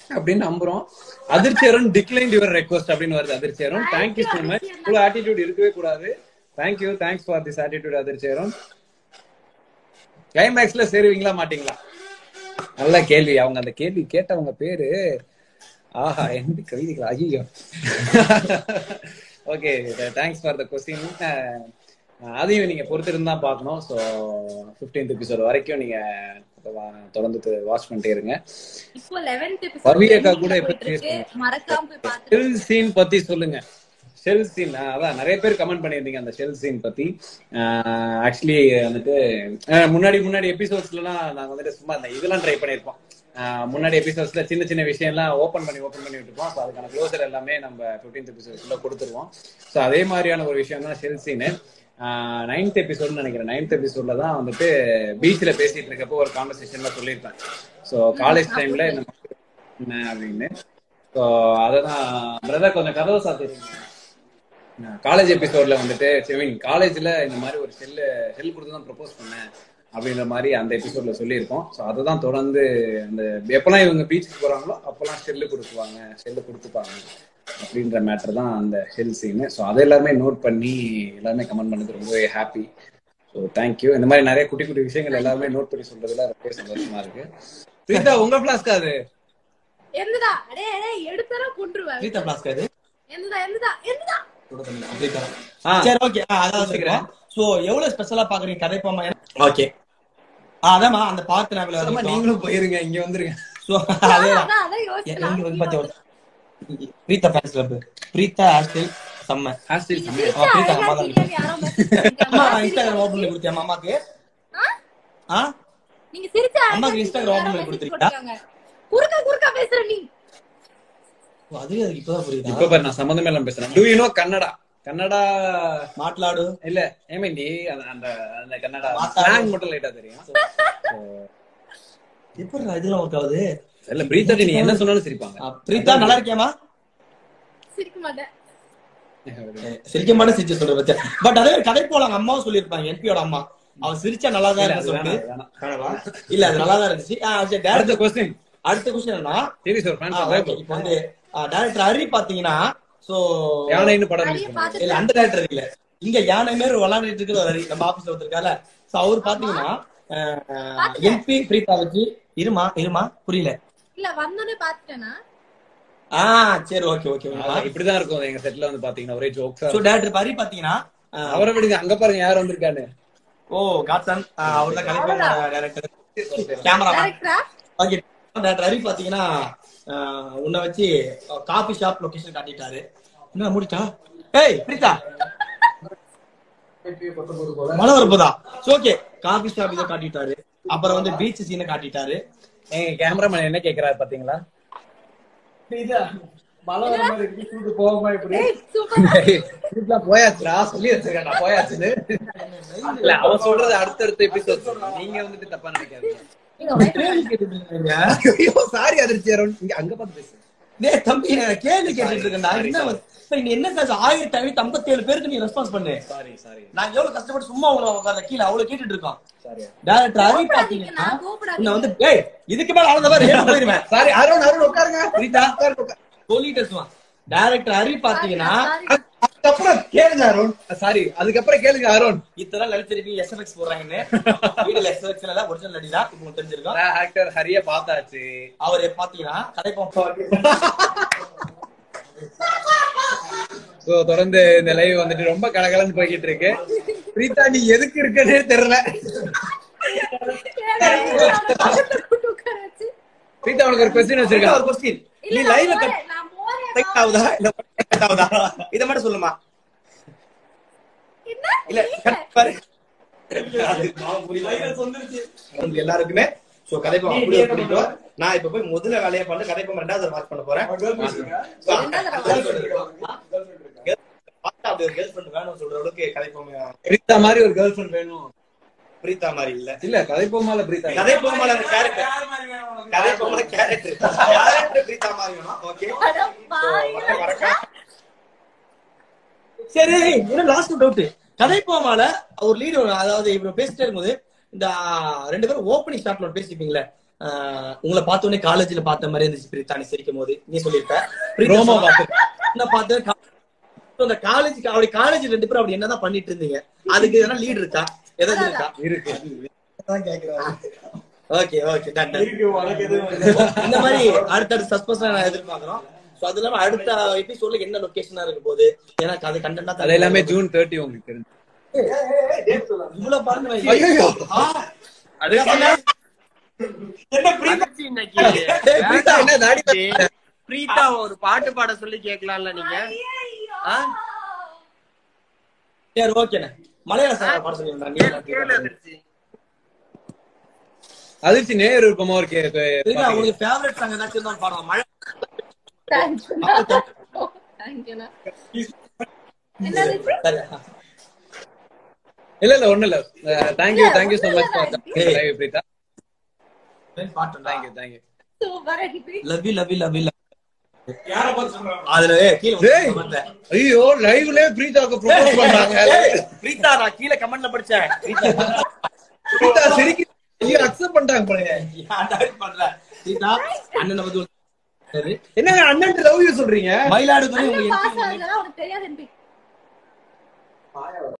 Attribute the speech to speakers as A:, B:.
A: அப்படின்னு நம்புறோம் அதிர்ச்சியரும் decline your request அப்படின்னு வருது அதிர்ச்சியரும் தேங்க்யூ so மச் இவ்வளவு ஆட்டிடியூட் இருக்கவே கூடாது thank you thanks for this attitude அதிர்ச்சியரும் கிளைமேக்ஸ்ல சேருவீங்களா மாட்டீங்களா நல்ல கேள்வி அவங்க அந்த கேள்வி கேட்டவங்க பேரு ஆஹா எந்த கவிதைகளா ஐயோ okay thanks for the question அதையும் நீங்க பொறுத்திருந்து தான் பார்க்கணும் ஸோ ஃபிஃப்டீன்த் எபிசோட் வரைக்கும் நீங்க வா- தொடர்ந்து வாட்ச் பண்ணிட்டே இருங்க
B: இப்போ 11th
A: பவி அக்கா
B: episode
A: கூட
B: போயிட்டு
A: எப்படி
B: இருக்கு. மறக்காம போய் பாத்துட்டு
A: ஷெல் சீன் பத்தி சொல்லுங்க ஷெல் சீன் அதான் நிறைய பேர் கமெண்ட் பண்ணியிருந்தீங்க அந்த ஷெல் சீன் பத்தி ஆக்சுவலி வந்துட்டு அஹ், முன்னாடி முன்னாடி எபிசோட்ஸ்லாம் நாங்க வந்துட்டு சும்மா இந்த இதெல்லாம் ட்ரை பண்ணியிருப்போம் அஹ், முன்னாடி எபிசோட்ஸ்ல சின்ன சின்ன விஷயம்லாம் ஓப்பன் பண்ணி ஓப்பன் பண்ணி விட்டுருப்போம் ஸோ அதுக்கான க்ளோசர் எல்லாமே நம்ம ஃபிஃப்டீன்த் எபிசோட்ஸ்ல கொடுத்துருவோம் ஸோ அதே மாதிரியான ஒரு விஷயம் தான் ஷெல் சீனு நைன்த் எபிசோட்னு நினைக்கிறேன் நைன்த் எபிசோட்ல தான் வந்துட்டு பீச்ல பேசிட்டு இருக்கப்போ ஒரு கான்வர்சேஷன்ல சொல்லியிருப்பேன் ஸோ காலேஜ் டைம்ல இந்த மாதிரி என்ன அப்படின்னு ஸோ அததான் பிரதர் கொஞ்சம் கதவை சாத்திருக்கீங்க காலேஜ் எபிசோட்ல வந்துட்டு மீன் காலேஜ்ல இந்த மாதிரி ஒரு செல்லு செல் கொடுத்து தான் ப்ரப்போஸ் பண்ணேன் அப்படின்ற மாதிரி அந்த எபிசோட்ல சொல்லியிருக்கோம் ஸோ அதை தான் தொடர்ந்து அந்த எப்பெல்லாம் இவங்க பீச்சுக்கு போறாங்களோ அப்பெல்லாம் செல்லு கொடுக்குவாங்க செல்லு கொடுத்துப்பாங்க அப்படின்ற மேட்டர் தான் அந்த ஷெல் சீனு ஸோ அதை எல்லாருமே நோட் பண்ணி எல்லாருமே கமெண்ட் பண்ணது ரொம்பவே ஹாப்பி ஸோ தேங்க்யூ இந்த மாதிரி நிறைய குட்டி குட்டி விஷயங்கள் எல்லாருமே நோட் பண்ணி சொல்றதுல ரொம்பவே சந்தோஷமா இருக்கு பிரீதா உங்க பிளாஸ்கா அது
B: என்னடா அடே அடே எடுத்தர கொன்றுவேன்
C: பிரீதா பிளாஸ்க் அது
B: என்னடா என்னடா என்னடா
C: பிரீதா
A: ஆ.
C: சரி ஓகே அதான் வச்சுக்கிறேன் சோ எவ்வளவு ஸ்பெஷலா பாக்குறீங்க கதைப்பாமா ஓகே அதாம்மா அந்த பார்த்து
A: ஆமா,
C: நாவல
A: நீங்களும் போயிருங்க இங்க வந்துருங்க
C: சோ அதே
B: அதான் அதான் யோசிச்சேன்
C: எங்க வந்து பாத்தியா Preetha fans club Preetha hostel செம்ம
A: ஹாஸ்டல்
C: ஆ, பிரீதா அம்மா தான்
B: ஐடியா யாரோ message
C: அம்மா
B: பண்ணிருக்காங்க.
C: இன்ஸ்டாகிராம் ஓபன் பண்ணி கொடுத்தியா அம்மாக்கு
B: ஆ?
C: ஆ
B: நீங்க சிரிச்ச
C: அம்மாக்கு
B: ஐடியா
C: Instagram
B: யாரோ
C: open பண்ணி
B: message
C: கொடுத்திருக்கா?
B: போட்டிருக்காங்க. குறுக்க குறுக்க பேசுற நீ
C: ஓ, அதுவே அதுக்கு இப்பதான் புரியுதா
A: இப்ப பாரு நான் சம்பந்தமே எல்லாம் பேசுறேன் do you know Kannada Kannada
C: மாట్లాடு
A: இல்ல ஏமேண்டி அந்த அந்த அந்த கன்னடா
C: மாத்தாடு.
A: ஸ்லாங் மட்டும் லைட்டா தெரியும் So,
C: எப்படி இதெல்லாம் ஒர்க் ஆகுது
A: இல்ல பிரீத்தா நீ என்ன சொன்னாலும் சிரிப்பாங்க
C: ஆ, பிரீதா நல்லா இருக்கியாமா
B: சிரிக்க மாட்டேன்
C: சிரிக்க மாட்டேன் சிரிச்சு சொல்ற பத்தியா பட் அதே கதை போல அம்மாவும் சொல்லியிருப்பாங்க என்பியோட அம்மா அவன் சிரிச்சா நல்லா தான்
A: இல்ல,
C: இருக்கு
A: அது
C: சொல்லிட்டு
A: வேணாம், வேணாம்.
C: கனவா? இல்ல அது நல்லா தான் இருந்துச்சு ஆ, சரி, direct-
A: அடுத்த கொஸ்டின்
C: அடுத்த கொஸ்டின் என்னன்னா
A: சீரியஸ் ஒரு
C: ஆ, okay, இப்போ
A: ஃபேன்
C: வந்து டைரக்டர் ஹரி பாத்தீங்கன்னா சோ
A: யானைன்னு படம்
B: நிறைய
A: release பண்ணாரு.
B: பார்த்துட்டு
C: இல்ல அந்த டைரக்டர் இல்ல இங்க யானை மாரி விளையாடிட்டு இருக்கிற ஒரு ஹரி நம்ம ஆபீஸ்ல ஒருத்தருக்கால சோ அவர் பாத்தீங்கன்னா எம்பி பிரீதா வச்சு இருமா இருமா புரியல
B: இல்ல வந்தோடனே பாத்துட்டேனா
C: ஆ சரி ஓகே ஓகே
A: அதான் இப்படிதான் இருக்கும் எங்க செட்ல வந்து பாத்தீங்கன்னா ஒரே ஜோக்ஸா
C: சோ டைரக்டர் ஹரி பாத்தீங்கன்னா ஆ,
A: அவரை விடுங்க அங்க பாருங்க யார் வந்திருக்கான்னு
C: ஓ காட்சன் அவர் தான் கலைப்போட டைரக்டர் கேமரா
B: டேரக்டரா
C: ஓகே டாக்டர் ஹரி பாத்தீங்கன்னா ஆஹ், உன்னை வச்சு காபி ஷாப் லொகேஷன் காட்டிட்டாரு என்ன முடிச்சா ஏய் பிரீதா மழை வரப்போதா ஓகே காபி ஷாப் இதை காட்டிட்டாரு அப்புறம் வந்து பீச் சீனை காட்டிட்டாரு
A: எங்க கேமராமேன் என்ன கேக்குறாரு பாத்தீங்களா மழை வர மாதிரி இருக்கு சூடு போகாம இப்படி
B: ஏய் சூப்பர்
A: வீட்டுல போயாச்சுடா சொல்லி வச்சிருக்கேன் நான் போயாச்சுன்னு இல்ல அவன் சொல்றது அடுத்தடுத்த எபிசோட் நீங்க வந்துட்டு தப்பா நினைக்காதீங்க
B: நீங்க wife
C: கேள்வி கேட்டுட்டு இருக்கீங்க
A: ஐயோ சாரி அதிர்ச்சி அருண் இங்க அங்க பார்த்து பேசு
C: டேய் தம்பி நான் கேள்வி கேட்டுட்டு இருக்கேன்டா என்ன வந்து- இப்ப நீ என்ன சார் ஆயிரத்தி ஐநூத்தி ஐம்பத்தி ஏழு பேருக்கு நீ ரெஸ்பான்ஸ் பண்ணு
A: சாரி சாரி
C: நாங்க எவ்வளவு கஷ்டப்பட்டு சும்மா உங்களை உட்கார கீழே அவ்வளவு கேட்டுட்டு இருக்கோம்
A: சாரி
C: டேரக்டர் ஹரி
B: கூப்பிடாதீங்க,
C: பாத்தீங்கன்னா
B: நான் கூப்பிடாதீங்க.
C: உன்னை வந்து ஏய் இதுக்கு மேல அவ்வளவுதான் ஏன் போயிருவேன்
A: சாரி அருண் அருண் உட்காருங்க
C: பிரீதா
A: உட்காருங்க, உட்காருங்க.
C: சொல்லிட்டு சும்மா டேரக்டர் ஹரி பாத்தீங்கன்னா
B: Sorry.
A: அதுக்கப்புறம் கேளுங்க அருண் சாரி அதுக்கப்புறம் கேளுங்க அருண்
C: இத்தனை நினைச்சிருப்பீங்க எஸ்எஃப்எக்ஸ் போடுறாங்கன்னு வீடுல எஸ்எஃப்எக்ஸ் எல்லாம் ஒரிஜினல் நடிகா இப்போ உங்களுக்கு தெரிஞ்சிருக்கோம்
A: ஆக்டர் ஹரிய பார்த்தாச்சு
C: அவர் பாத்தீங்கன்னா கதைப்போம்
A: சோ தொடர்ந்து இந்த லைவ் வந்துட்டு ரொம்ப கலகலன்னு போய்கிட்டு இருக்கு பிரீதா நீ எதுக்கு இருக்கனே தெரியல
B: ஏடா, ஏடா, அவனை பக்கத்துல கூட்டு உட்கார வச்சு.
A: பிரீதா உனக்கு ஒரு கொஸ்டின்
C: ஒரு
A: வச்சிருக்கேன்
C: கொஸ்டின்
B: இல்ல,
C: நீ
B: நான்
C: லைவ்ல
B: போறேன், நான் போறேன்,
C: கட்
B: நான்
C: ஆகுதா இல்ல கட் ஆகுதா இத மட்டும் சொல்லுமா
B: என்ன?
C: இல்ல cut பாரு உங்களுக்கு எல்லாருக்குமே சோ கதைப்போம் அப்படியே பிடிக்கும் நான் இப்ப போய் முதல்ல வேலையை பண்ணி கதைப்போம் ரெண்டாவது வாட்ச் பண்ண போறேன் பார்த்தா அப்படி ஒரு கேர்ள் ஃப்ரெண்ட் வேணும்னு சொல்ற அளவுக்கு கதைப்போம்
A: பிரீதா மாதிரி ஒரு கேர்ள் ஃபிரெண்ட் வேணும்
C: பிரீதா மாதிரி இல்ல
A: இல்ல கதை போமால பிரீதா
C: கதைப்போம் கேரக்டர் கதைப்போம் கேரக்டர் கேரக்டர் பிரீதா மாதிரி வேணும் ஓகே
B: அட பாவிகளா.
C: சரி இன்னும் லாஸ்ட் டவுட் கதைப்போமால ஒரு லீடு அதாவது இவர் பேசிட்டே இருக்கும்போது இந்த ஆ, ரெண்டு பேரும் ஓப்பனிங் ஷாட்ல பேசிப்பீங்களே ஆஹ் உங்களை பார்த்த உடனே காலேஜ்ல பார்த்த மாதிரி இருந்துச்சு பிரீத்தா நீ சிரிக்கும் போது நீ சொல்லியிருப்ப
A: Promo
C: பார்த்து என்ன பார்த்து கா- அந்த காலேஜ் அப்படி காலேஜ் ரெண்டு பேரும் அப்படி என்னதான் பண்ணிட்டு இருந்தீங்க அதுக்கு எதனா லீட் இருக்கா ஏதாச்சும் இருக்கா
A: இருக்கு
C: ஓகே ஓகே இந்த மாதிரி அடுத்தடுத்த சஸ்பென்ஸ் நான் எதிர்பார்க்கிறோம் சோ அது இல்லாம அடுத்த எபிசோட்ல என்ன லொகேஷனா இருக்க போகுது எனக்கு அது கண்டென்ட்டா
A: அது எல்லாமே ஜூன் தேர்ட்டி உங்களுக்கு தெரிஞ்சு
C: இவ்வளவு பாருங்க
A: ஐயோ
D: அதிர்ச்சி இன்னைக்கு
A: பிரீதா என்ன தாடி
D: பிரீதா ஒரு பாட்டு பாட சொல்லி கேட்கலாம்ல நீங்க ஆ?
C: சரி ஓகேண்ணே மலையாள சார் பாட சொல்லியிருந்தேன்
D: கேளு, கேளு அதிர்ச்சி
A: அதிர்ச்சி நேர் விருப்பமா ஒரு கே
C: சரிங்களா உங்களுக்கு ஃபேவரட் சாங் ஏதாச்சும் இருந்தாலும் பாடலாம் மழை
B: தேங்க்யூண்ணா தேங்க்யூண்ணா என்னது
C: சரி.
A: இல்ல இல்ல ஒண்ணு இல்ல thank you thank you so much for
C: Hey.
A: Live Preetha
C: பாட்டு
A: தேங்க்யூ தேங்க்யூ
B: சூப்பர் அடிப்பி
C: love you love you love you அதுல ஏய், கீழே
A: டேய்.
C: வந்து
A: ஐயோ லைவ்ல பிரீதாக்கு ப்ரோமோட் பண்றாங்க
C: ஏய், பிரீதா நான் கீழே கமெண்ட்ல படிச்சேன் பிரீதா
A: பிரீதா சிரிக்க ஐயோ அக்செப்ட் பண்ணிட்டாங்க போலயே
C: ஏன்டா இப்படி பண்ற பிரீதா அண்ணனை வந்து ஒரு- சரி.
A: என்னங்க அண்ணன் லவ் யூ சொல்றீங்க
C: மயிலாடுதுறை உங்க
B: அண்ணன்
C: MP
B: பாஸ் ஆகுதுன்னா உனக்கு தெரியாது என்பி